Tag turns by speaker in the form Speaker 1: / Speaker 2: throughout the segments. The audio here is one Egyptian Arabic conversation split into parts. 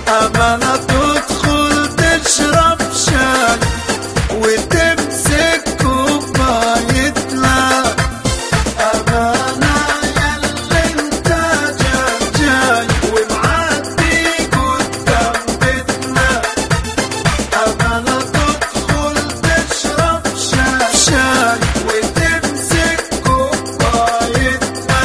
Speaker 1: أمانة تدخل تشرب شاي وتمسك كوبايتنا أمانة ياللي انت جاي جاي ومعدي قدام بيتنا أمانة تدخل تشرب شاي شاي وتمسك كوبايتنا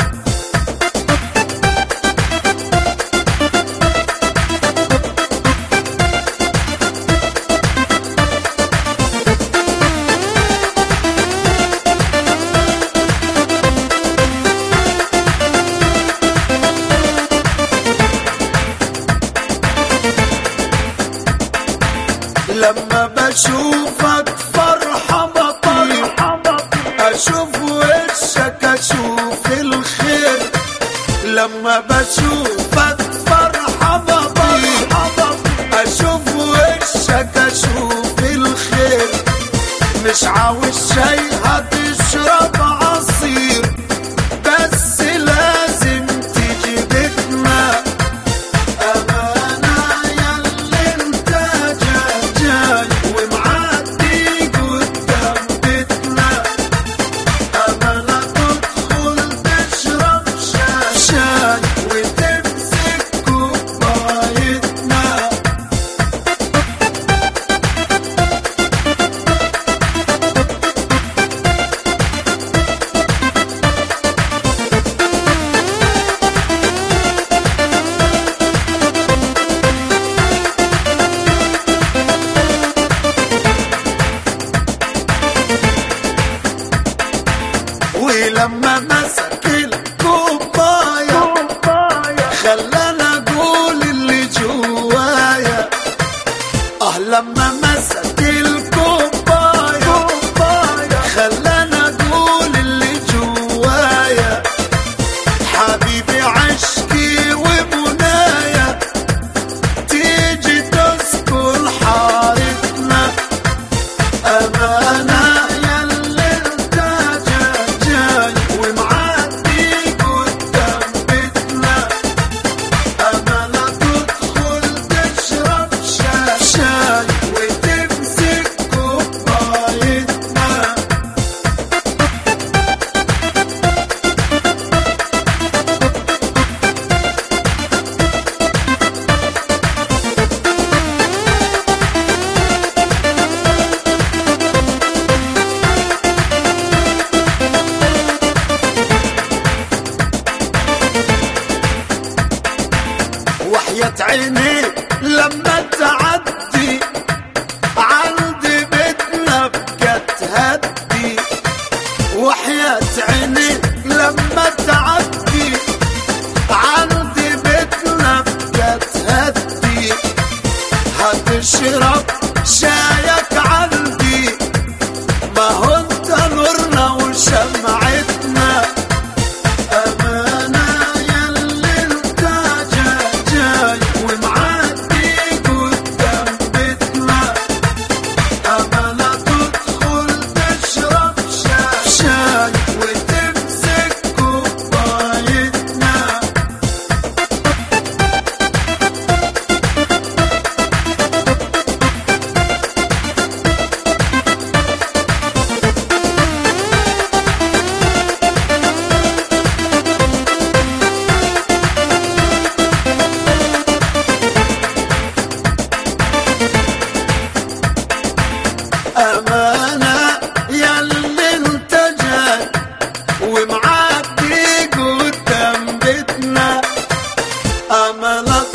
Speaker 1: لما بشوفك فرحة بطير أشوف وشك أشوف الخير لما بشوفك فرحة بطير أشوف وشك أشوف الخير مش عاوز شاي هتشرب عصير بس لازم تيجي بيتنا أمانة ياللي انت جاي جاي ومعدي قدام بيتنا أمانة تدخل تشرب شاي شاي وتمسك كوبايتنا ولما مسك الكوباية خلانا اقول اللي جوايا اه لما مسك الكوباية خلانا اقول اللي جوايا حبيبي عشقي وبنايا تيجي تسكن حارتنا أمانة ياللي انت جاي جاي ومعدي قدام بيتنا أمانة تدخل تشرب شاي شاي وتمسك كوبايتنا وحياة عيني لما تعدي عندي بيتنا بقت هدي وحياة عيني لما تعدي عندي بيتنا بقت هدي هتشرب شايك عندي ما هو انت نورنا وشمعتنا أمانة ياللي انت جاي جاي ومعدي قدام بيتنا أمانة تدخل تشرب شاي شاي وتمسك كوبايتنا أمانة ياللي انت جاي ومعدي قدام بيتنا أمانة